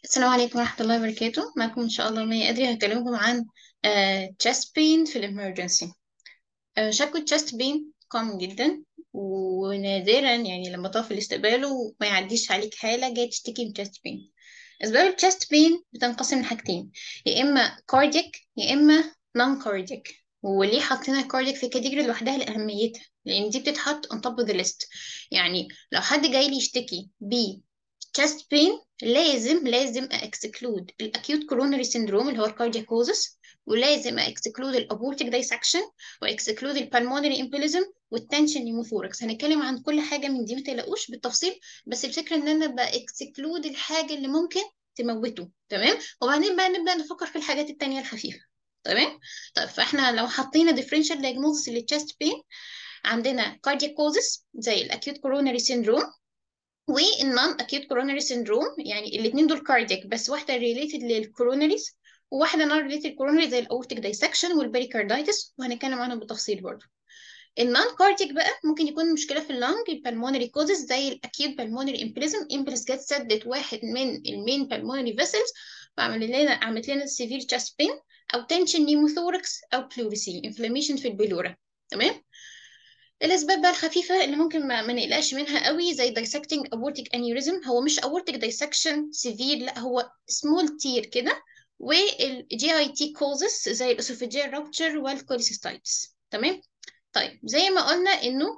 السلام عليكم ورحمة الله وبركاته معكم إن شاء الله مي أدري هكلمكم عن آه chest pain في الإمرجنسي آه شكوى chest pain common جدا ونادرا يعني لما طاف الاستقبال وما يعديش عليك حالة جاية تشتكي من chest pain أسباب ال chest pain بتنقسم لحاجتين يا إما cardiac يا إما non cardiac وليه حاطين cardiac في كاتيجوري لوحدها لأهميتها لأن دي بتتحط on top of the list يعني لو حد جاي لي يشتكي ب chest pain لازم لازم اكسكلود الاكيوت كوروناري سيندروم اللي هو الكاردياكوزس ولازم اكسكلود الابورتيك دايسكشن واكسكلود البالمونري امبوليزم والتنشن نيموثوركس هنتكلم عن كل حاجه من دي ما تقلقوش بالتفصيل بس الفكره ان انا باكسكلود الحاجه اللي ممكن تموته تمام وبعدين بقى نبدا نفكر في الحاجات التانية الخفيفه تمام طيب فاحنا لو حطينا differential diagnosis للchest pain عندنا cardiac causes زي الاكيوت كوروناري سيندروم والنون اكيوت كوروناري سيندروم يعني الاثنين دول كاردياك بس واحده ريليتد للكوروناريز وواحده نون ريليتد كوروناري زي الاورتيك دايسكشن والبريكاردايتس وهنتكلم عنهم بالتفصيل برضه النون كاردياك بقى ممكن يكون مشكله في اللنج البلمونري كوزز زي الاكيوت بالمونري امبليزم امبلس جت سدت واحد من المين بالمونري فيسلز فعمل لنا عملت لنا سيفير تشست بين او تنشن نيموثوركس او بلوريسي انفلاميشن في البلورا تمام الاسباب بقى الخفيفه اللي ممكن ما, ما نقلقش منها قوي زي dissecting aortic aneurysm هو مش aortic dissection severe لا هو small tear كده والجي اي تي causes زي الاسوفيجيال rupture والكوليسيستايتس تمام طيب زي ما قلنا انه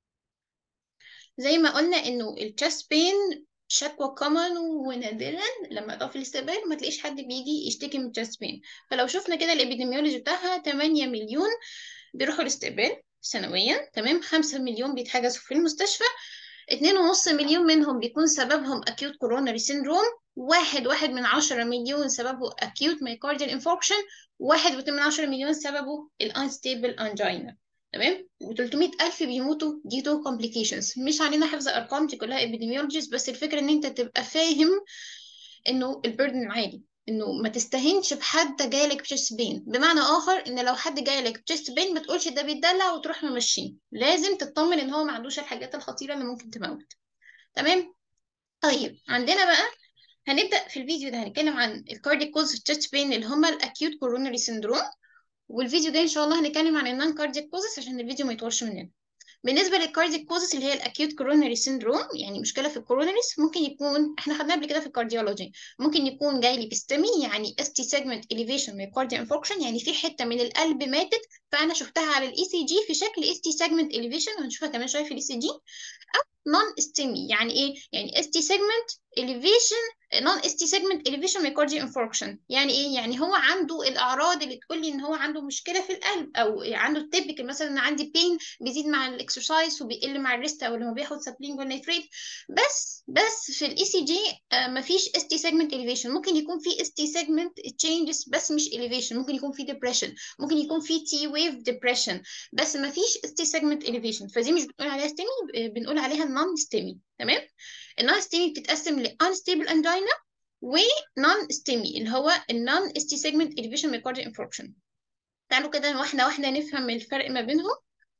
زي ما قلنا انه الشست بين شكوى كومن ونادرا لما تقف في الاستقبال ما تلاقيش حد بيجي يشتكي من الشست بين فلو شفنا كده الابيديميولوجي بتاعها 8 مليون بيروحوا الاستقبال سنويا تمام خمسة مليون بيتحجزوا في المستشفى اتنين ونص مليون منهم بيكون سببهم acute coronary syndrome واحد واحد من عشرة مليون سببه acute myocardial infarction واحد واتنين من عشرة مليون سببه ال unstable angina تمام و300 ألف بيموتوا due to complications مش علينا حفظ أرقام دي كلها epidemiologies بس الفكرة إن أنت تبقى فاهم إنه البردن عالي انه ما تستهينش بحد جايلك بشيست بين بمعنى اخر ان لو حد جايلك بشيست بين ما تقولش ده بيتدلع وتروح ممشيه لازم تطمن ان هو ما عندوش الحاجات الخطيره اللي ممكن تموت تمام طيب عندنا بقى هنبدا في الفيديو ده هنتكلم عن الكاردياك كوز تشيست بين اللي هما الاكيوت كوروناري سيندروم والفيديو ده ان شاء الله هنتكلم عن النون كاردياك كوزز عشان الفيديو ما يطولش مننا بالنسبه للكاردياك كوزز اللي هي الاكيوت كوروناري سيندروم يعني مشكله في الكوروناريز ممكن يكون احنا خدناها قبل كده في الكارديولوجي ممكن يكون جاي لي بستمي يعني اس تي سيجمنت اليفيشن ميوكارديا انفكشن يعني في حته من القلب ماتت فانا شفتها على الاي سي جي في شكل اس تي سيجمنت اليفيشن وهنشوفها كمان شويه في الاي سي جي او نون استمي يعني ايه يعني اس تي سيجمنت elevation non ST segment elevation myocardial infarction يعني ايه يعني هو عنده الاعراض اللي تقول لي ان هو عنده مشكله في القلب او عنده التيبيكال مثلا ان عندي بين بيزيد مع الاكسرسايز وبيقل مع الريست او لما بياخد سابلينجوال نيتريت بس بس في الاي سي جي مفيش اس تي سيجمنت elevation ممكن يكون في اس تي سيجمنت changes بس مش elevation ممكن يكون في depression ممكن يكون في تي ويف depression بس مفيش اس تي سيجمنت elevation فدي مش بنقول عليها ستيمي بنقول عليها نون ستيمي تمام النون ستيمي بتتقسم ل unstable angina و non STEMI اللي هو ال non ST segment elevation myocardial infarction تعالوا كده واحدة واحدة نفهم الفرق ما بينهم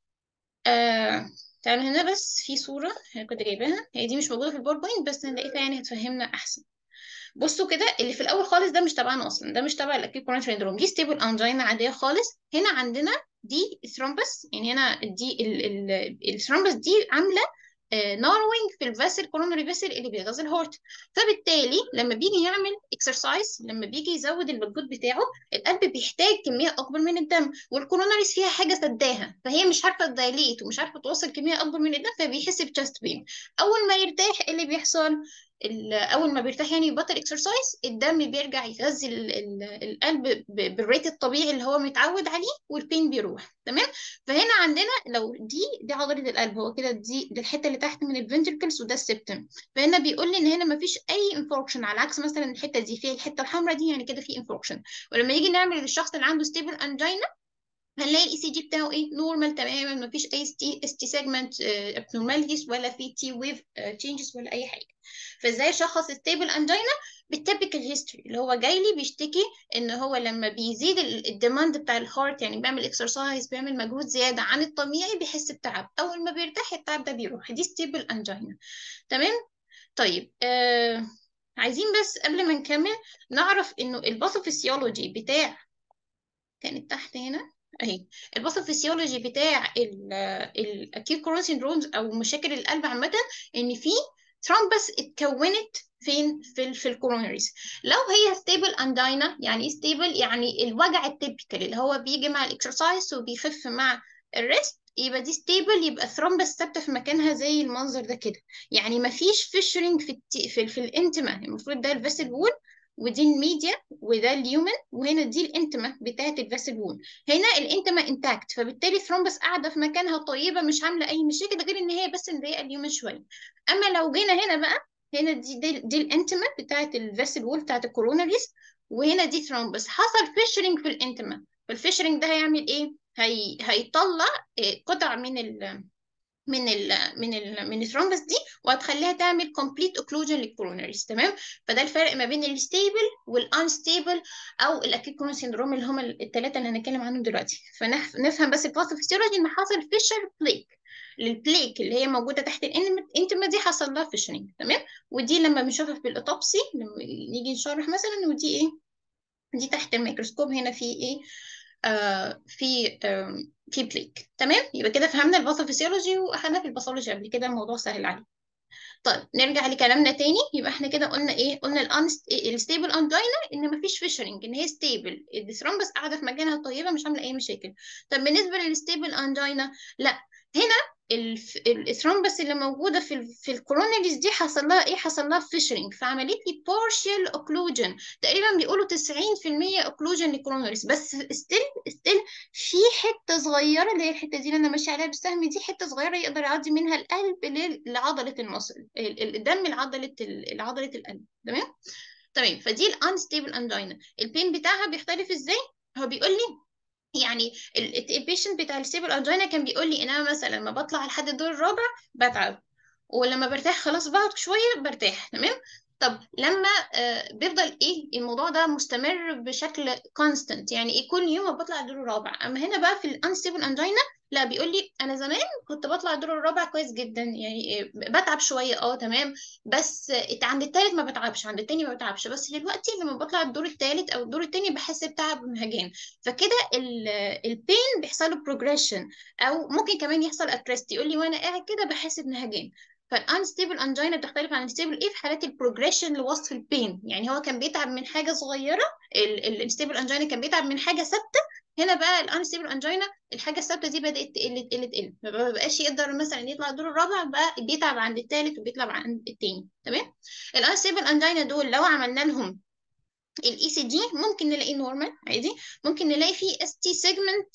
آه تعالوا هنا بس في صورة أنا كنت جايباها هي دي مش موجودة في الباوربوينت بس أنا لقيتها يعني هتفهمنا أحسن بصوا كده اللي في الأول خالص ده مش تبعنا أصلا ده مش تبع الأكيوت كوروناري سيندروم دي ستيبل أنجينا عادية خالص هنا عندنا دي ثرومبس يعني هنا دي الثرومبس دي عاملة ناروينج في الفاسل كوروناري فاسل اللي بيغذي الهارت فبالتالي لما بيجي يعمل اكسرسايز لما بيجي يزود المجهود بتاعه القلب بيحتاج كميه اكبر من الدم والكوروناريز فيها حاجه سداها فهي مش عارفه تدايليت ومش عارفه توصل كميه اكبر من الدم فبيحس بتشست بين اول ما يرتاح ايه اللي بيحصل اول ما بيرتاح يعني يبطل اكسرسايز الدم بيرجع يغذي القلب بالريت الطبيعي اللي هو متعود عليه والبين بيروح تمام فهنا عندنا لو دي دي عضله القلب هو كده دي دي الحته اللي تحت من الفنتركلز وده السبتم فهنا بيقول لي ان هنا مفيش اي انفوركشن على عكس مثلا الحته دي فيها الحته الحمراء دي يعني كده في انفوركشن ولما يجي نعمل للشخص اللي عنده ستيبل انجينا هنلاقي الاي سي جي بتاعه ايه نورمال تماما مفيش اي ستي اس تي سيجمنت ابنورماليتيز ولا في تي ويف تشينجز ولا اي حاجه فازاي اشخص ستيبل انجينا بالتيبيكال هيستوري اللي هو جاي لي بيشتكي ان هو لما بيزيد الديماند بتاع الهارت يعني بيعمل اكسرسايز بيعمل مجهود زياده عن الطبيعي بيحس بتعب اول ما بيرتاح التعب ده بيروح دي ستيبل انجينا تمام طيب آه عايزين بس قبل ما نكمل نعرف انه الباثوفيسيولوجي بتاع كانت تحت هنا اهي الباثوفيسيولوجي بتاع الاكيوت كورون سيندرومز او مشاكل القلب عامه ان في ثرومبس اتكونت فين في في الكورونريز لو هي ستيبل انداينا يعني ايه ستيبل يعني الوجع التيبيكال اللي هو بيجي مع الاكسرسايز وبيخف مع الريست يبقى دي ستيبل يبقى ثرومبس ثابته في مكانها زي المنظر ده كده يعني ما فيش فيشرنج في التي في, في الانتما المفروض ده الفيسل وول ودي الميديا وده اليومن وهنا دي الانتما بتاعت الفيسل وول هنا الانتما انتاكت فبالتالي ثرومبس قاعده في مكانها طيبه مش عامله اي مشاكل غير ان هي بس مضايقه اليومن شويه اما لو جينا هنا بقى هنا دي دي, دي الانتما بتاعت الفيسل وول بتاعت الكوروناريز وهنا دي ثرومبس حصل فيشرنج في الانتما فالفيشرنج ده هيعمل ايه هي هيطلع قطع من ال من ال من ال من الثرومبس دي وهتخليها تعمل كومبليت اوكلوجن للكوروناريز تمام فده الفرق ما بين الستيبل والانستيبل او الاكيد كورون سيندروم اللي هم الثلاثه اللي هنتكلم عنهم دلوقتي فنفهم بس الباثوفيسيولوجي ان حصل فيشر بليك للبليك اللي هي موجوده تحت الانتما دي حصل لها فيشرنج تمام ودي لما بنشوفها في الاوتوبسي لما نيجي نشرح مثلا ودي ايه دي تحت الميكروسكوب هنا في ايه آه في آه في بليك تمام يبقى كده فهمنا الباثوفيسيولوجي واخدنا في الباثولوجي قبل كده الموضوع سهل عليه طيب نرجع لكلامنا تاني يبقى احنا كده قلنا ايه قلنا الستيبل انداينا ان مفيش فيشرنج ان هي ستيبل الثرومبس قاعده في مكانها طيبه مش عامله اي مشاكل طب بالنسبه للستيبل انداينا لا هنا الثرومبس اللي موجوده في ال في الكوروناريز دي حصل لها ايه حصل لها فيشرنج فعملت لي بارشال اوكلوجن تقريبا بيقولوا 90% اوكلوجن للكوروناريز بس ستيل ستيل في حته صغيره اللي هي الحته دي اللي انا ماشيه عليها بالسهم دي حته صغيره يقدر يعدي منها القلب لعضله المصل الدم لعضله لعضله القلب تمام تمام فدي الانستيبل انداينا البين بتاعها بيختلف ازاي هو بيقول لي يعني البيشنت بتاع الستيبل انجينا كان بيقول لي ان انا مثلا لما بطلع لحد الدور الرابع بتعب ولما برتاح خلاص بقعد شويه برتاح تمام طب لما آه بيفضل ايه الموضوع ده مستمر بشكل كونستنت يعني ايه كل يوم بطلع الدور الرابع اما هنا بقى في الانستيبل انجينا لا بيقول لي انا زمان كنت بطلع الدور الرابع كويس جدا يعني بتعب شويه اه تمام بس عند التالت ما بتعبش عند التاني ما بتعبش بس دلوقتي لما بطلع الدور التالت او الدور التاني بحس بتعب ومهجان فكده البين بيحصل له بروجريشن او ممكن كمان يحصل اتريست يقول لي وانا قاعد كده بحس بنهجان فالانستيبل انجينا بتختلف عن الستيبل ايه في حالات البروجريشن لوصف البين يعني هو كان بيتعب من حاجه صغيره الستيبل انجينا كان بيتعب من حاجه ثابته هنا بقى الانستيبل انجينا الحاجه الثابته دي بدات تقل تقل تقل ما بقاش يقدر مثلا يطلع الدور الرابع بقى بيتعب عند الثالث وبيطلع عند الثاني تمام الانستيبل انجينا دول لو عملنا لهم الاي سي جي ممكن نلاقيه نورمال عادي ممكن نلاقي فيه اس تي سيجمنت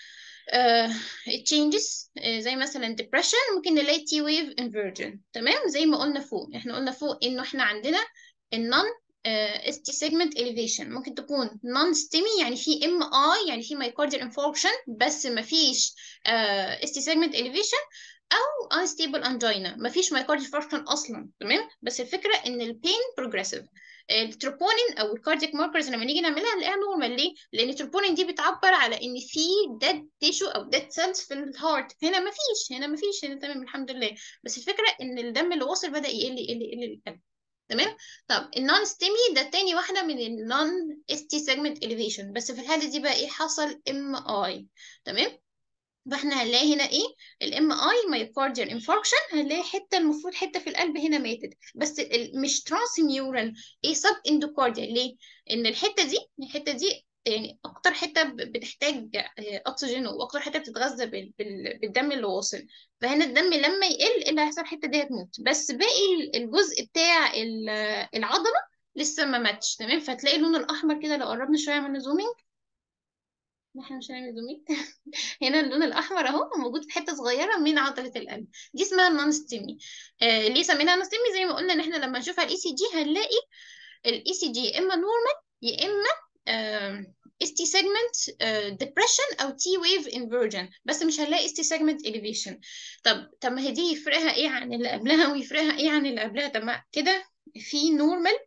تشينجز زي مثلا depression ممكن نلاقي تي ويف انفيرجن تمام زي ما قلنا فوق احنا قلنا فوق انه احنا عندنا النون اس تي سيجمنت elevation ممكن تكون نون ستيمي يعني في ام اي يعني في مايكارديال انفاركشن بس ما فيش اس تي سيجمنت elevation او unstable angina ما فيش مايكارديال انفاركشن اصلا تمام بس الفكره ان البين بروجريسيف التروبونين او الكاردياك ماركرز لما نيجي نعملها نلاقيها نورمال ليه؟ لان التروبونين دي بتعبر على ان في ديد تيشو او ديد سيلز في الهارت هنا ما فيش هنا ما فيش هنا تمام الحمد لله بس الفكره ان الدم اللي واصل بدا يقل يقل يقل للقلب تمام طب النون ستيمي ده تاني واحده من النون اس تي سيجمنت اليفيشن بس في الحاله دي بقى ايه حصل ام اي تمام فاحنا هنلاقي هنا ايه الام اي مايوكارديال انفاركشن هنلاقي حته المفروض حته في القلب هنا ماتت بس مش ترانس ميورال ايه سب اندوكارديال ليه ان الحته دي الحته دي يعني اكتر حته بتحتاج اكسجين واكتر حته بتتغذى بالدم اللي واصل فهنا الدم لما يقل اللي هيحصل الحته دي هتموت بس باقي الجزء بتاع العضله لسه ما ماتش تمام فتلاقي اللون الاحمر كده لو قربنا شويه من زومينج احنا مش هنعمل زومين هنا اللون الاحمر اهو موجود في حته صغيره من عضله القلب دي اسمها النون ستيمي آه ليه سميناها نون ستيمي زي ما قلنا ان احنا لما نشوفها الاي سي جي هنلاقي الاي سي جي يا اما نورمال يا اما اس تي سيجمنت ديبريشن او تي ويف انفيرجن بس مش هنلاقي اس تي سيجمنت اليفيشن طب طب ما هي دي يفرقها ايه عن اللي قبلها ويفرقها ايه عن اللي قبلها طب ما كده في نورمال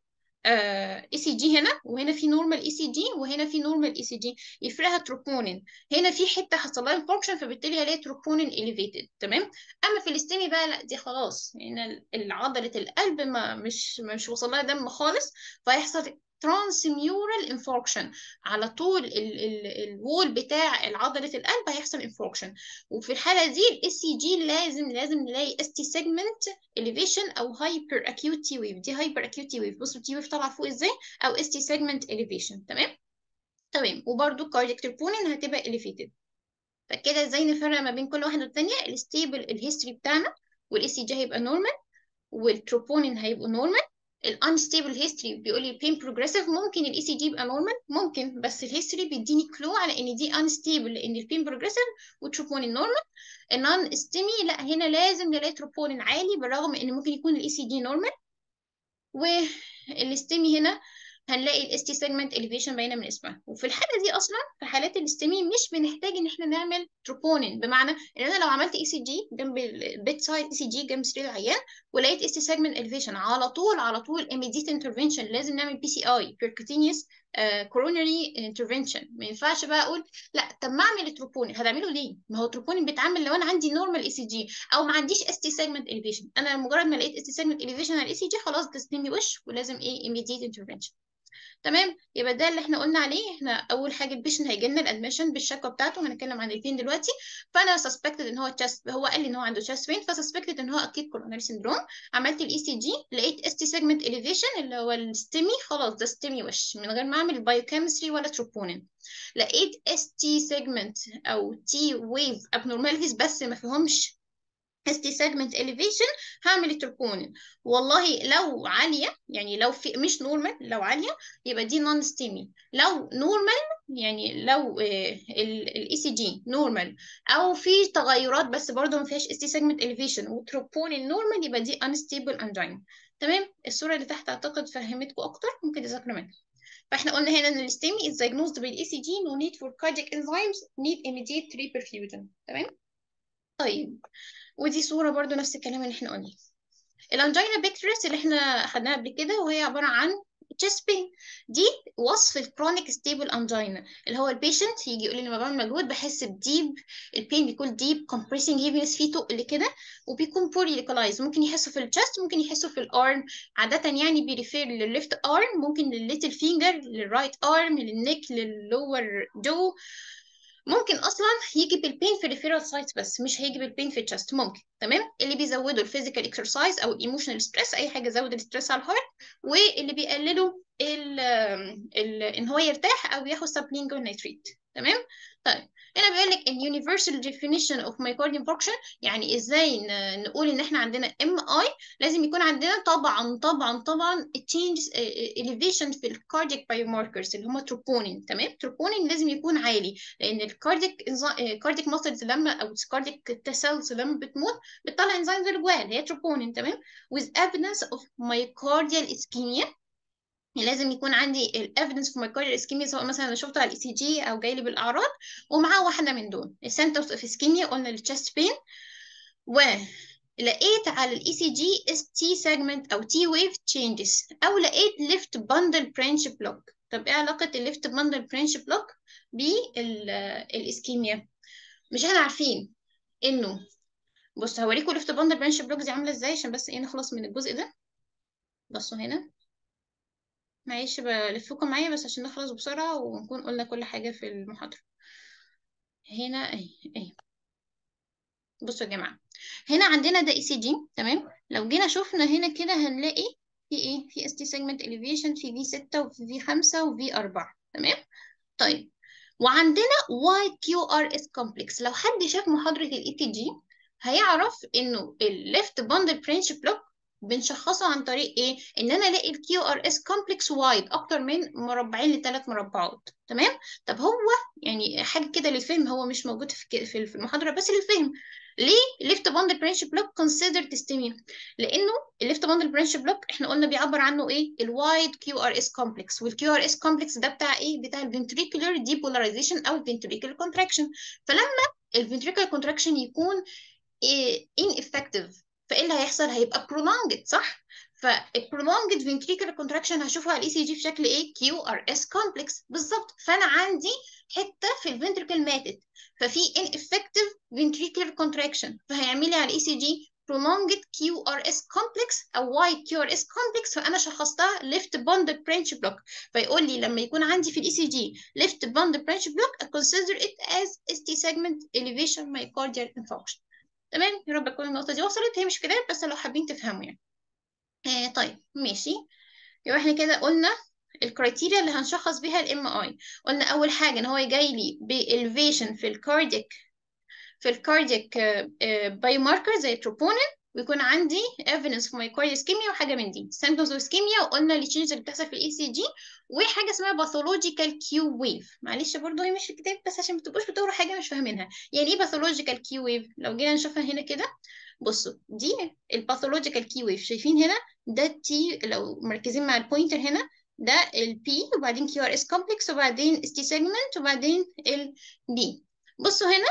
اي سي جي هنا وهنا في نورمال اي سي جي وهنا في نورمال اي سي جي يفرقها تروبونين هنا في حته حصل لها انفكشن فبالتالي هلاقي تروبونين اليفيتد تمام اما في الاستمي بقى لا دي خلاص هنا عضله القلب ما مش مش وصل لها دم خالص فهيحصل transmural infarction على طول الوول بتاع عضله القلب هيحصل انفاركشن وفي الحاله دي الاس سي جي لازم لازم نلاقي اس تي سيجمنت elevation او هايبر acute T wave دي هايبر acute T wave بصوا التي ويف طالعه فوق ازاي او اس تي سيجمنت elevation تمام تمام وبرده cardiac troponin هتبقى elevated فكده ازاي نفرق ما بين كل واحده والتانيه الستيبل الهيستوري بتاعنا والاس سي جي هيبقى نورمال والتروبونين هيبقوا نورمال الانستيبل هيستوري بيقول لي بين بروجريسيف ممكن الاي سي جي يبقى نورمال ممكن بس الهيستوري بيديني كلو على ان دي انستيبل لان البين بروجريسيف والتروبونين نورمال النون استيمي لا هنا لازم نلاقي تروبونين عالي بالرغم ان ممكن يكون الاي سي جي نورمال والاستيمي هنا هنلاقي الاس تي سيجمنت اليفيشن باينه من اسمها وفي الحاله دي اصلا في حالات الاستمي مش بنحتاج ان احنا نعمل تروبونين بمعنى ان انا لو عملت اي سي جي جنب البيت سايد اي سي جي جنب سرير العيان ولقيت اس تي سيجمنت اليفيشن على طول على طول immediate انترفنشن لازم نعمل بي سي اي بيركوتينيوس كورونري انترفنشن ما ينفعش بقى اقول لا طب ما اعمل التروبونين هتعمله ليه ما هو التروبونين بيتعمل لو انا عندي نورمال اي سي جي او ما عنديش اس تي سيجمنت اليفيشن انا مجرد ما لقيت اس تي سيجمنت اليفيشن على الاي سي جي خلاص ده استمي وش ولازم ايه immediate انترفنشن تمام يبقى ده اللي احنا قلنا عليه احنا اول حاجه البيشنت هيجي لنا الادميشن بالشكوى بتاعته هنتكلم عن البين دلوقتي فانا سسبكتد ان هو تشست هو قال لي ان هو عنده تشست بين فسسبكتد ان هو اكيد كوروناري سندروم عملت الاي سي جي لقيت اس تي سيجمنت اليفيشن اللي هو الستيمي خلاص ده ستيمي وش من غير ما اعمل بايوكيمستري ولا تروبونين لقيت اس تي سيجمنت او تي ويف ابنورماليتيز بس ما فيهمش ST segment elevation هعمل التربونين والله لو عالية يعني لو في مش نورمال لو عالية يبقى دي نون ستيمي لو نورمال يعني لو الاي سي جي نورمال او في تغيرات بس برضه ما فيهاش ST segment elevation وتروبونين نورمال يبقى دي unstable angina تمام الصورة اللي تحت اعتقد فهمتكم اكتر ممكن تذاكروا منها فاحنا قلنا هنا ان الستيمي is diagnosed بالاي سي جي no need for cardiac enzymes need immediate reperfusion تمام طيب ودي صورة برضو نفس الكلام اللي احنا قلناه الانجينا بيكتوريس اللي احنا اخدناها قبل كده وهي عبارة عن chest pain دي وصف الكرونيك ستيبل انجينا اللي هو البيشنت يجي يقول لي لما بعمل مجهود بحس بديب البين بيكون ديب compressing heaviness فيه تقل كده وبيكون بوري لوكالايز ممكن يحسوا في الشست ممكن يحسوا في الارم عادة يعني بيريفير للليفت ارم ممكن للليتل فينجر للرايت ارم للنيك لللور جو ممكن اصلا يجي بالبين في الريفيرال سايت بس مش هيجي بالبين في الشست ممكن تمام اللي بيزودوا الفيزيكال اكسرسايز او الايموشنال ستريس اي حاجه زود الستريس على الهارت واللي بيقللوا ال ال ان هو يرتاح او ياخد سبلينجو نيتريت تمام طيب هنا بيقول لك ان universal definition of myocardial infarction يعني ازاي نقول ان احنا عندنا ام اي لازم يكون عندنا طبعا طبعا طبعا changes elevation في الكاردياك biomarkers اللي هم تروبونين تمام تروبونين لازم يكون عالي لان الكاردياك كاردياك ماسلز لما او الكاردياك سيلز لما بتموت بتطلع انزيمز اللي جواها اللي هي تروبونين تمام with evidence of myocardial ischemia لازم يكون عندي الايفيدنس في مايكارديال اسكيميا سواء مثلا انا شفته على الاي سي جي او جاي لي بالاعراض ومعاه واحده من دول السنترز اوف اسكيميا قلنا التشست بين ولقيت على الاي سي جي اس تي سيجمنت او تي ويف تشينجز او لقيت ليفت باندل برانش بلوك طب ايه علاقه الليفت باندل برانش بلوك بالاسكيميا مش احنا عارفين انه بص هوريكم ليفت باندل برانش بلوك دي عامله ازاي عشان بس ايه نخلص من الجزء ده بصوا هنا معلش بلفكم معايا بس عشان نخلص بسرعة ونكون قلنا كل حاجة في المحاضرة هنا اهي اهي بصوا يا جماعة هنا عندنا ده اي سي جي تمام لو جينا شفنا هنا كده هنلاقي في ايه في اس تي سيجمنت اليفيشن في في 6 وفي في 5 وفي 4 تمام طيب وعندنا واي كيو ار اس كومبلكس لو حد شاف محاضرة الاي تي جي هيعرف انه الليفت باندل برانش بلوك بنشخصه عن طريق ايه ان انا الاقي الكيو ار اس كومبلكس وايد اكتر من مربعين لثلاث مربعات تمام طب هو يعني حاجه كده للفهم هو مش موجود في في المحاضره بس للفهم ليه ليفت باندل برانش بلوك كونسيدرد ستيمي لانه الليفت باندل برانش بلوك احنا قلنا بيعبر عنه ايه الوايد كيو ار اس كومبلكس والكيو ار اس كومبلكس ده بتاع ايه بتاع الفنتريكولار ديبولاريزيشن او الفنتريكولار كونتراكشن فلما الفنتريكولار كونتراكشن يكون إيه ineffective فايه اللي هيحصل هيبقى prolonged صح فالprolonged ventricular contraction هشوفها على الاي سي جي في شكل ايه كيو ار اس كومبلكس بالظبط فانا عندي حته في الفنتركل ماتت ففي ineffective ventricular contraction فهيعمل لي على الاي سي جي prolonged QRS complex أو Y QRS complex فأنا شخصتها left bundle branch block فيقول لي لما يكون عندي في الاي سي جي left bundle branch block I consider it as ST segment elevation myocardial infarction تمام يا رب تكون النقطة دي وصلت هي مش كده بس لو حابين تفهموا يعني آه طيب ماشي يبقى احنا كده قلنا الكرايتيريا اللي هنشخص بيها الام اي قلنا اول حاجه ان هو جاي لي بالفيشن في الكاردياك في الكاردياك باي ماركر زي التروبونين ويكون عندي evidence في مايكارديال اسكيميا وحاجه من دي symptoms of ischemia وقلنا التشينجز اللي بتحصل في الاي سي جي وحاجه اسمها باثولوجيكال كيو ويف معلش برضه هي مش في الكتاب بس عشان ما تبقوش بتقروا حاجه مش فاهمينها يعني ايه باثولوجيكال كيو ويف لو جينا نشوفها هنا كده بصوا دي الباثولوجيكال كي ويف شايفين هنا ده التي لو مركزين مع البوينتر هنا ده البي وبعدين كيو ار اس كومبلكس وبعدين اس تي سيجمنت وبعدين البي بصوا هنا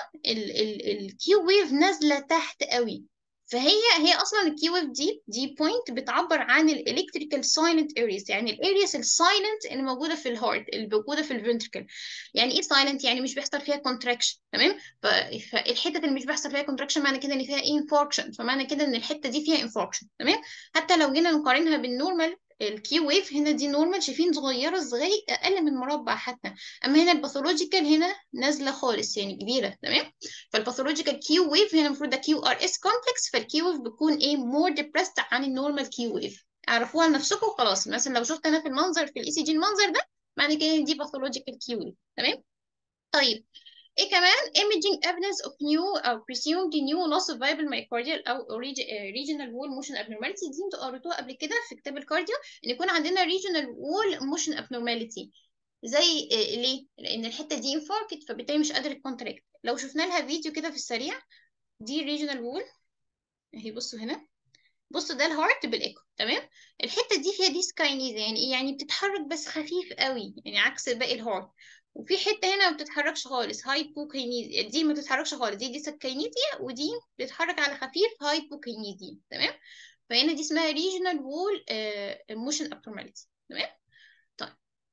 الكيو ويف نازله تحت قوي فهي هي اصلا الكي ويف دي دي بوينت بتعبر عن الالكتريكال سايلنت ارياس يعني الارياس السايلنت اللي موجوده في الهارت اللي موجوده في الفنتركل يعني ايه سايلنت يعني مش بيحصل فيها كونتراكشن تمام فالحته اللي مش بيحصل فيها كونتراكشن معنى كده ان فيها انفاركشن فمعنى كده ان الحته دي فيها انفاركشن تمام حتى لو جينا نقارنها بالنورمال الكيو ويف هنا دي نورمال شايفين صغيره صغير اقل من مربع حتى اما هنا الباثولوجيكال هنا نازله خالص يعني كبيره تمام فالباثولوجيكال كيو ويف هنا المفروض ده كيو ار اس كومبلكس فالكيو ويف بتكون ايه مور ديبرست عن النورمال كيو ويف اعرفوها لنفسكم وخلاص مثلا لو شفت انا في المنظر في الاي سي جي المنظر ده معنى كده دي باثولوجيكال كيو ويف تمام طيب ايه كمان imaging evidence of new او presumed new loss of viable myocardial او regional wall motion abnormality دي انتوا قريتوها قبل كده في كتاب الكارديو ان يكون عندنا regional wall motion abnormality زي إيه ليه؟ لان الحته دي انفاركت فبالتالي مش قادره تكونتراكت لو شفنا لها فيديو كده في السريع دي regional wall اهي بصوا هنا بصوا ده الهارت بالايكو تمام الحته دي فيها ديسكاينيزا يعني ايه يعني بتتحرك بس خفيف قوي يعني عكس باقي الهارت وفي حته هنا ما بتتحركش خالص هايبوكينيزيا دي ما بتتحركش خالص دي ديسكاينيزيا ودي بتتحرك على خفيف هايبوكينيزيا تمام فهنا دي اسمها ريجنال وول موشن ابنورماليتي تمام طيب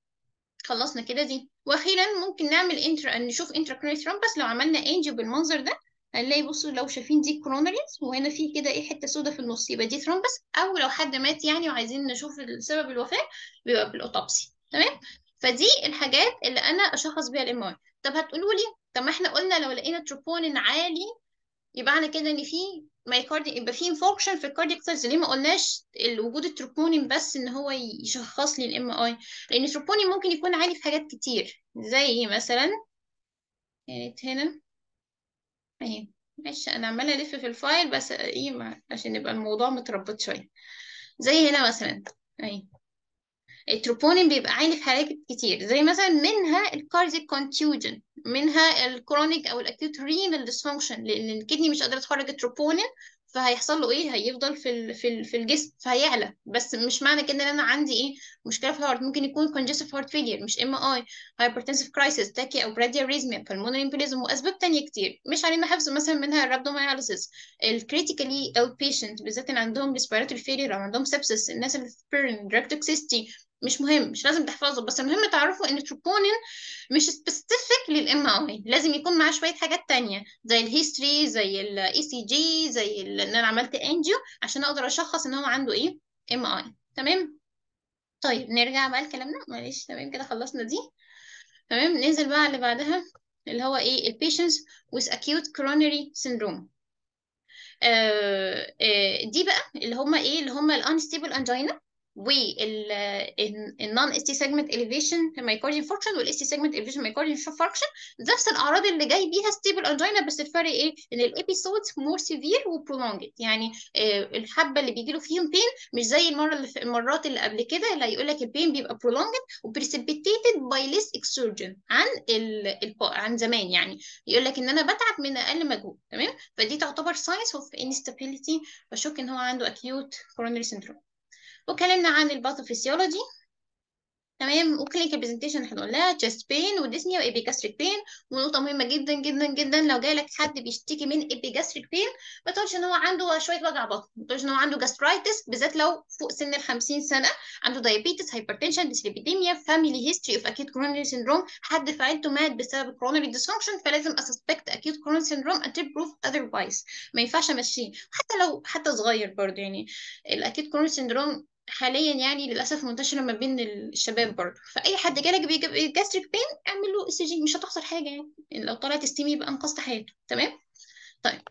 خلصنا كده دي واخيرا ممكن نعمل انترا نشوف انترا ثرومبس لو عملنا انجيو بالمنظر ده هنلاقي بصوا لو شايفين دي كروناريز وهنا في كده ايه حته سودا في النص يبقى دي ثرومبس او لو حد مات يعني وعايزين نشوف سبب الوفاه بيبقى بالاوتوبسي تمام فدي الحاجات اللي انا اشخص بيها الام اي طب هتقولوا لي طب ما احنا قلنا لو لقينا تروبونين عالي يبقى معنى كده ان في مايكاردي يبقى في انفوركشن في الكاردياك سيلز ليه ما قلناش وجود التروبونين بس ان هو يشخص لي الام اي لان التروبونين ممكن يكون عالي في حاجات كتير زي مثلا كانت هنا اهي ماشي انا عماله الف في الفايل بس ايه عشان يبقى الموضوع متربط شويه زي هنا مثلا اهي التروبونين بيبقى عالي في حالات كتير زي مثلا منها الكارديك كونتيوجن منها الكرونيك او الاكيوت رينال ديسفانكشن لان الكدني مش قادره تخرج التروبونين فهيحصل له ايه هيفضل في ال في ال في الجسم فهيعلى بس مش معنى كده ان انا عندي ايه مشكله في الهارت ممكن يكون congestive heart failure مش ام اي hypertensive crisis تاكي او bradyarrhythmia pulmonary embolism واسباب تانية كتير مش علينا حفظ مثلا منها الرابدومياليسيس الكريتيكالي او بيشنت بالذات اللي عندهم respiratory failure او عندهم sepsis الناس اللي في burn drug toxicity مش مهم مش لازم تحفظه بس المهم تعرفوا ان التروبونين مش سبيسيفيك للام اي لازم يكون معاه شويه حاجات تانية زي الهيستوري زي الاي سي جي زي ان انا عملت انجيو عشان اقدر اشخص ان هو عنده ايه ام اي تمام طيب نرجع بقى لكلامنا معلش تمام كده خلصنا دي تمام ننزل بقى على اللي بعدها اللي هو ايه البيشنتس with acute coronary syndrome آه آه دي بقى اللي هم ايه اللي هم الانستيبل انجينا والنون اس تي سيجمنت اليفيشن مايكارديال فانكشن والاس تي سيجمنت اليفيشن مايكارديال فانكشن نفس الاعراض اللي جاي بيها ستيبل انجينا بس الفرق ايه ان الابيسودز مور سيفير وبرولونجد يعني الحبه اللي بيجي له فيهم بين مش زي المره اللي في المرات اللي قبل كده اللي هيقول لك البين بيبقى برولونجد وبريسبيتيتد باي ليس اكسرجن عن ال ال عن زمان يعني يقول لك ان انا بتعب من اقل مجهود تمام فدي تعتبر ساينس اوف انستابيليتي بشك ان هو عنده اكيوت كورونري سيندروم وكلمنا عن الباثوفيسيولوجي تمام وكلينيكال برزنتيشن احنا قلناها تشست بين وديسنيا وابيجاستريك بين ونقطه مهمه جدا جدا جدا لو جالك حد بيشتكي من ابيجاستريك بين ما تقولش ان هو عنده شويه وجع بطن ما تقولش ان هو عنده جاسترايتس بالذات لو فوق سن ال 50 سنه عنده دايابيتس هايبرتنشن ديسليبيديميا فاميلي هيستوري اوف اكيوت كورونري سيندروم حد في عيلته مات بسبب كورونري ديسفانكشن فلازم اسسبكت اكيوت كورونري سيندروم until proof otherwise ما ينفعش امشيه حتى لو حتى صغير برضه يعني الاكيوت كورونري سيندروم حاليا يعني للاسف منتشره ما بين الشباب برضه فاي حد جالك بجاستريك بين اعمل له اي سي جي مش هتخسر حاجه يعني لو طلعت ستيمي يبقى انقذت حياته تمام طيب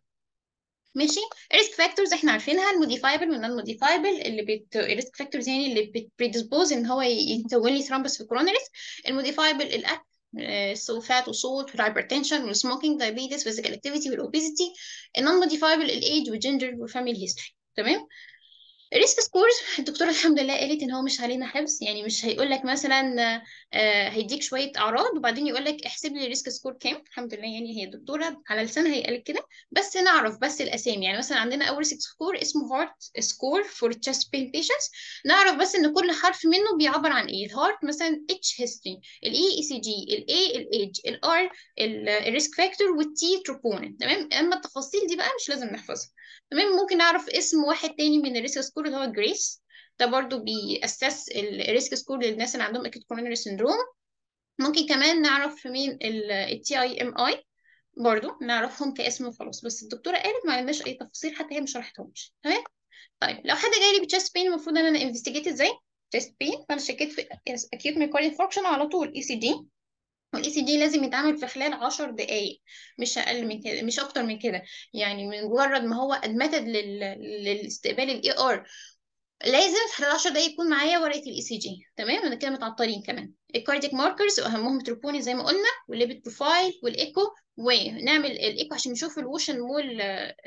ماشي ريسك فاكتورز احنا عارفينها الموديفايبل والنون موديفايبل اللي بت ريسك فاكتورز يعني اللي بتبريديسبوز ان هو يكون لي ثرومبس في الكورونريز الموديفايبل الاكل السلفات والصوت والهايبرتنشن والسموكينج دايابيتس فيزيكال اكتيفيتي والاوبيزيتي النون موديفايبل الايج والجندر والفاميلي هيستوري تمام الريسك سكورز الدكتوره الحمد لله قالت ان هو مش علينا حفظ يعني مش هيقول لك مثلا آه هيديك شويه اعراض وبعدين يقول لك احسب لي الريسك سكور كام الحمد لله يعني هي الدكتوره على لسانها هي قالت كده بس نعرف بس الاسامي يعني مثلا عندنا اول ريسك سكور اسمه هارت سكور فور تشست بين بيشنتس نعرف بس ان كل حرف منه بيعبر عن ايه الهارت مثلا اتش هيستوري الاي اي سي جي الاي الايج الار الريسك فاكتور والتي تروبونين تمام اما التفاصيل دي بقى مش لازم نحفظها تمام ممكن نعرف اسم واحد تاني من الريسك سكور اللي هو جريس ده برضو بيأسس الريسك سكور للناس اللي عندهم اكيد كورونري سيندروم ممكن كمان نعرف مين التي اي ام اي برضو نعرفهم كاسم وخلاص بس الدكتوره قالت ما عندناش اي تفاصيل حتى هي مش شرحتهمش تمام طيب لو حد جاي لي بتشست بين المفروض ان انا انفستيجيت ازاي تشست بين فانا شكيت في اكيوت ميكارديال فانكشن على طول اي سي جي والاي سي جي لازم يتعمل في خلال 10 دقائق مش اقل من كده مش اكتر من كده يعني من مجرد ما هو ادمتد لل... للاستقبال الاي ار لازم في خلال 10 دقايق يكون معايا ورقه الاي سي جي تمام انا كده متعطلين كمان الكاردياك ماركرز واهمهم تروبوني زي ما قلنا والليبت بروفايل والايكو ونعمل الايكو عشان نشوف الوشن وول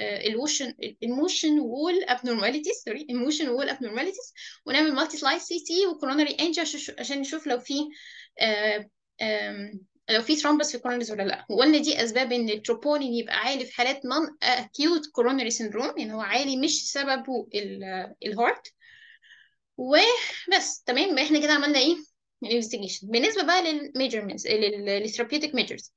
الوشن الموشن وول ابنورماليتيز سوري الموشن وول ابنورماليتيز ونعمل مالتي سلايد سي تي وكوروناري انجي عشان نشوف لو في لو في ثرومبس في الكورونريز ولا لا وقلنا دي اسباب ان التروبونين يبقى عالي في حالات نون اكيوت كورونري سيندروم يعني هو عالي مش سببه الهارت وبس تمام احنا كده عملنا ايه الانفستيجيشن بالنسبه بقى للميجرمنتس للثيرابيوتيك ميجرز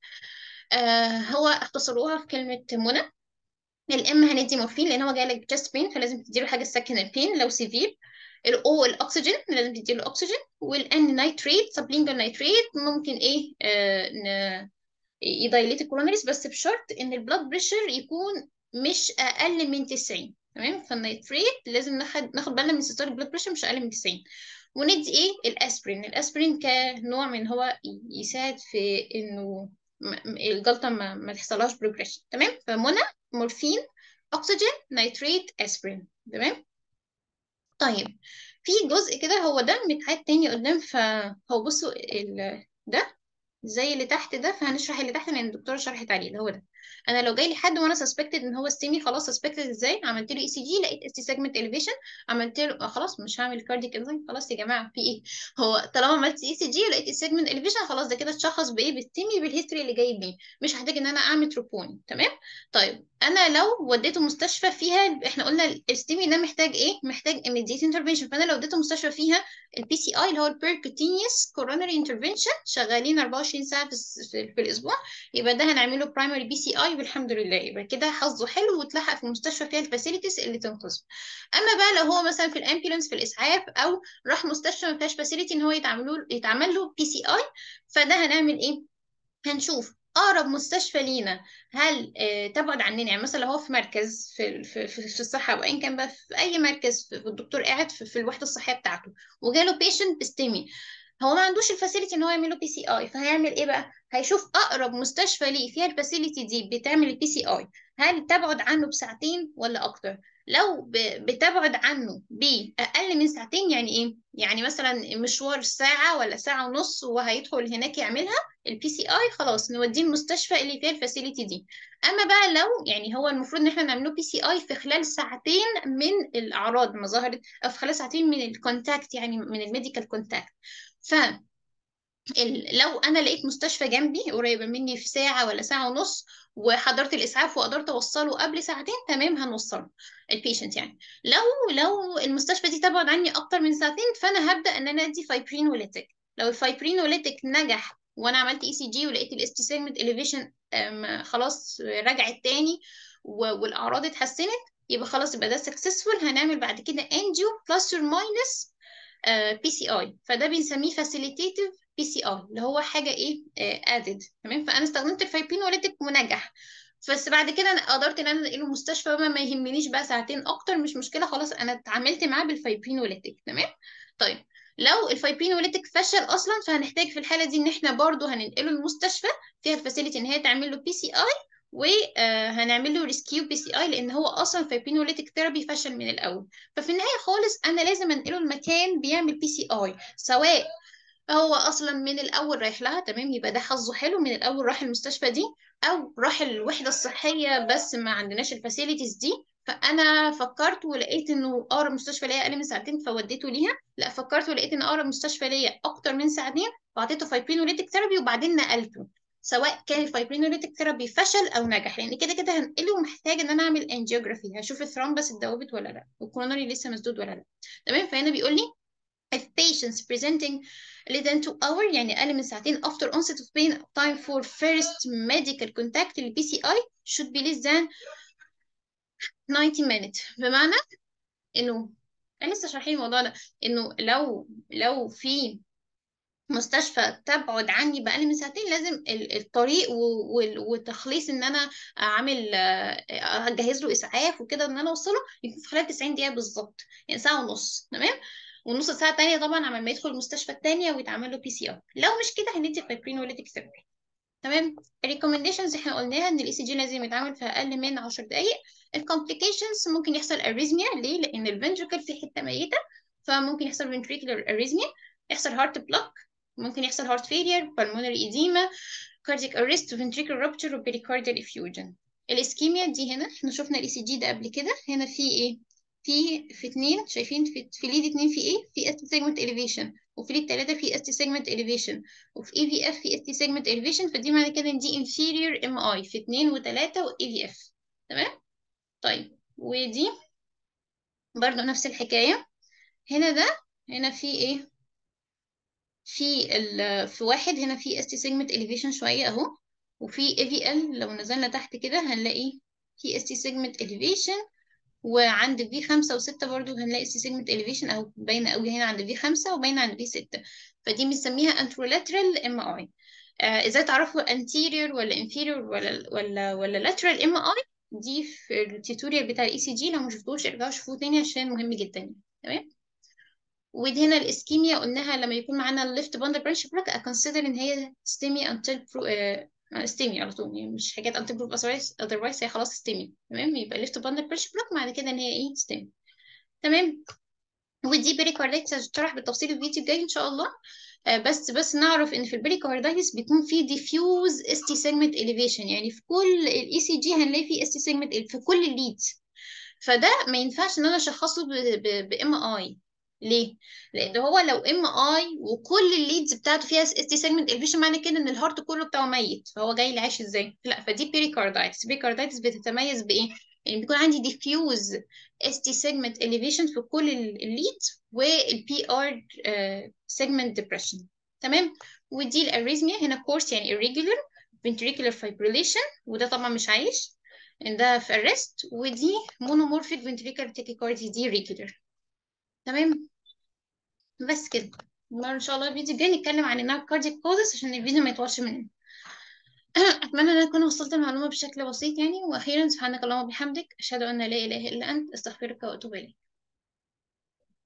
آه هو اختصروها في كلمه منى الام هندي مورفين لان هو جاي لك جاست بين فلازم تديله حاجه تسكن البين لو سيفير الاو الاكسجين لازم تديله اكسجين والان نايتريت سبلينجال نايتريت ممكن ايه آه ن... يدايليت الكورونريز بس بشرط ان البلاد بريشر يكون مش اقل من 90 تمام فالنيتريت لازم ناخد ناخد بالنا من سيستوليك بلاد بريشر مش اقل من 90 وندي ايه الاسبرين الاسبرين كنوع من هو يساعد في انه الجلطه ما, ما تحصلهاش بروجريشن تمام فمنى مورفين اكسجين نيتريت اسبرين تمام طيب في جزء كده هو ده متعاد تاني قدام فهو بصوا ال... ده زي اللي تحت ده فهنشرح اللي تحت لان الدكتوره شرحت عليه ده هو ده انا لو جاي لي حد وانا سسبكتد ان هو ستيمي خلاص سسبكتد ازاي عملت له اي سي جي لقيت اس سيجمنت اليفيشن عملت له آه خلاص مش هعمل كارديك انزيم خلاص يا جماعه في ايه هو طالما عملت اي سي جي ولقيت سيجمنت اليفيشن خلاص ده كده اتشخص بايه بالستيمي بالهيستوري اللي جاي بيه مش هحتاج ان انا اعمل تروبوني تمام طيب انا لو وديته مستشفى فيها احنا قلنا الستيمي ده محتاج ايه محتاج immediate intervention فانا لو وديته مستشفى فيها البي سي اي اللي هو البيركوتينيوس كورونري انترفنشن شغالين 24 ساعه في, في, في الاسبوع يبقى ده هنعمله برايمري بي سي اي والحمد لله يبقى كده حظه حلو واتلحق في المستشفى فيها الفاسيلتيز اللي تنقذه اما بقى لو هو مثلا في الامبيولانس في الاسعاف او راح مستشفى ما فيهاش فاسيلتي ان هو يتعملوا يتعمل له بي سي اي فده هنعمل ايه هنشوف اقرب مستشفى لينا هل آه تبعد عننا يعني مثلا لو هو في مركز في في, في الصحه او ايا كان بقى في اي مركز في الدكتور قاعد في, في الوحده الصحيه بتاعته وجاله بيشنت بستيمي هو ما عندوش الفاسيلتي ان هو يعمل له بي سي اي فهيعمل ايه بقى هيشوف اقرب مستشفى ليه فيها الفاسيلتي دي بتعمل البي سي اي هل تبعد عنه بساعتين ولا اكتر لو بتبعد عنه باقل من ساعتين يعني ايه يعني مثلا مشوار ساعه ولا ساعه ونص وهيدخل هناك يعملها البي سي اي خلاص نوديه المستشفى اللي فيها الفاسيلتي دي اما بقى لو يعني هو المفروض ان احنا نعمله بي سي اي في خلال ساعتين من الاعراض ما ظهرت او في خلال ساعتين من الكونتاكت يعني من الميديكال كونتاكت ف لو انا لقيت مستشفى جنبي قريبه مني في ساعه ولا ساعه ونص وحضرت الاسعاف وقدرت اوصله قبل ساعتين تمام هنوصله البيشنت يعني لو لو المستشفى دي تبعد عني اكتر من ساعتين فانا هبدا ان انا ادي فايبرين وليتك لو الفايبرينوليتيك نجح وانا عملت اي سي جي ولقيت الاس تي سيجمنت اليفيشن خلاص رجعت تاني والاعراض اتحسنت يبقى خلاص يبقى ده سكسسفول هنعمل بعد كده انجيو بلس اور ماينس بي سي اي فده بنسميه فاسيليتيتيف بي سي اي اللي هو حاجه ايه ادد تمام فانا استخدمت الفايبرينوليتيك ونجح بس بعد كده انا قدرت ان انا انقله المستشفى ما, ما يهمنيش بقى ساعتين اكتر مش مشكله خلاص انا اتعاملت معاه بالفايبرينوليتيك تمام طيب لو الفايبرينوليتيك فشل اصلا فهنحتاج في الحاله دي ان احنا برضو هننقله المستشفى فيها الفاسيلتي ان هي تعمل له بي سي اي وهنعمل له ريسكيو بي سي اي لان هو اصلا فايبرينوليتيك ثيرابي فشل من الاول ففي النهايه خالص انا لازم انقله المكان بيعمل بي سي اي سواء هو اصلا من الاول رايح لها تمام يبقى ده حظه حلو من الاول راح المستشفى دي او راح الوحده الصحيه بس ما عندناش الفاسيلتيز دي فانا فكرت ولقيت انه اقرب مستشفى ليا اقل من ساعتين فوديته ليها لا فكرت ولقيت ان اقرب مستشفى ليا اكتر من ساعتين فاعطيته فايبرينوليتيك ثيرابي وبعدين نقلته سواء كان الفايبرينوليتيك ثيرابي فشل او نجح لان كده كده هنقله ومحتاج ان انا اعمل انجيوجرافي هشوف الثرومبس اتدوبت ولا لا والكوروناري لسه مسدود ولا لا تمام فهنا بيقول لي if patients presenting less than 2 hour يعني أقل من ساعتين after onset of pain time for first medical contact ال PCI should be less than 90 minutes بمعنى إنه أنا لسه شارحين الموضوع ده إنه لو لو في مستشفى تبعد عني بأقل من ساعتين لازم الطريق وتخليص ان انا اعمل اجهز له اسعاف وكده ان انا اوصله يكون في خلال 90 دقيقه بالظبط يعني ساعه ونص تمام والنص ساعه الثانيه طبعا عمال ما يدخل المستشفى الثانيه ويتعمل له بي سي ار لو مش كده هندي فايبرينوليتيك ثيرابي تمام الريكومنديشنز احنا قلناها ان الاي سي جي لازم يتعمل في اقل من 10 دقائق الكومبليكيشنز ممكن يحصل اريزميا ليه لان الفنتركل في حته ميته فممكن يحصل ventricular اريزميا يحصل هارت بلوك ممكن يحصل هارت فيلير pulmonary edema cardiac arrest ventricular rupture وبريكارديال effusion الاسكيميا دي هنا احنا شفنا الاي سي جي ده قبل كده هنا في ايه في في اتنين شايفين في, في ليد اتنين في ايه في اس سيجمنت elevation وفي ليد تلاتة في اس سيجمنت elevation وفي اي في اف في اس سيجمنت elevation فدي معنى كده ان دي inferior ام اي في اتنين وتلاتة واي في اف تمام طيب ودي برضو نفس الحكاية هنا ده هنا في ايه في ال في واحد هنا في اس سيجمنت elevation شوية اهو وفي اي في ال لو نزلنا تحت كده هنلاقي في اس سيجمنت elevation وعند في 5 و6 برضو هنلاقي سي سيجمنت elevation او باينه قوي هنا عند في 5 وباينه عند في 6 فدي بنسميها انترولاترال ام اي ازاي تعرفوا anterior ولا inferior ولا ولا ولا lateral ام اي دي في التيتوريال بتاع الاي سي جي لو ما شفتوش ارجعوا شوفوه تاني عشان مهم جدا تمام ودي هنا الاسكيميا قلناها لما يكون معانا الليفت باندل برانش بلوك اكونسيدر ان هي ستيمي انتل ستيمي على طول يعني مش حاجات انتي بروف اذروايز هي خلاص ستيمي تمام يبقى ليفت باندل بريشر بلوك بعد كده ان هي ايه ستيمي تمام ودي بريكاردايتس هتشرح بالتفصيل الفيديو الجاي ان شاء الله آه بس بس نعرف ان في البريكاردايتس بيكون في ديفيوز اس تي سيجمنت اليفيشن يعني في كل الاي سي جي هنلاقي في اس تي سيجمنت في كل الليدز فده ما ينفعش ان انا اشخصه بام اي ليه؟ لان هو لو ام اي وكل الليدز بتاعته فيها اس تي سيجمنت الفيشن معنى كده ان الهارت كله بتاعه ميت فهو جاي لي عايش ازاي؟ لا فدي بيريكاردايتس بيريكاردايتس بتتميز بايه؟ يعني بيكون عندي ديفيوز اس تي سيجمنت اليفيشن في كل الليدز والبي ار سيجمنت ديبريشن تمام؟ ودي الاريزميا هنا كورس يعني irregular ventricular fibrillation وده طبعا مش عايش ده في arrest ودي monomorphic ventricular tachycardia دي regular تمام بس كده المرة ان شاء الله الفيديو الجاي نتكلم عن النار كاردياك كوزس عشان الفيديو ما يطولش مننا اتمنى ان اكون وصلت المعلومه بشكل بسيط يعني واخيرا سبحانك اللهم وبحمدك اشهد ان لا اله الا انت استغفرك واتوب اليك